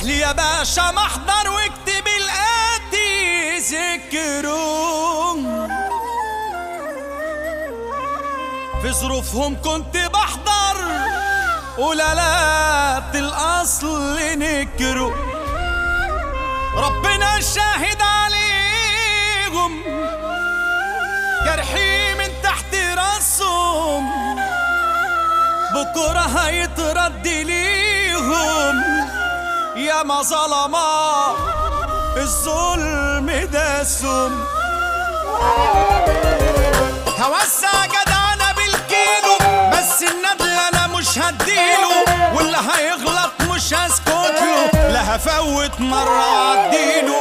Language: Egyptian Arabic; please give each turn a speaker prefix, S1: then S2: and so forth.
S1: روح لي يا باشا محضر واكتب الآتي ذكره في ظروفهم كنت بحضر ولالات الأصل نكروا ربنا شاهد عليهم جرحي من تحت راسهم بكرة هيترد ليهم يا ما ظلما الظلم ده سم هوسع جدعنا بالكيلو بس الندل انا مش هديله واللي هيغلط مش هسكت له لا هفوت مرة عديله